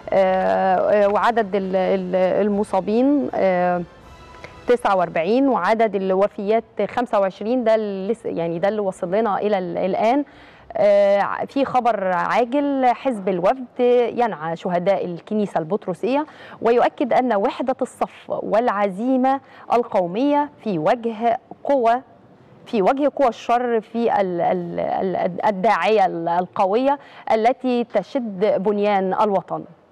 وعدد المصابين 49 وعدد الوفيات 25 ده اللي يعني ده اللي وصل لنا الى الان في خبر عاجل حزب الوفد ينعى شهداء الكنيسة البطرسية ويؤكد أن وحدة الصف والعزيمة القومية في وجه قوى في وجه قوى الشر في الداعية القوية التي تشد بنيان الوطن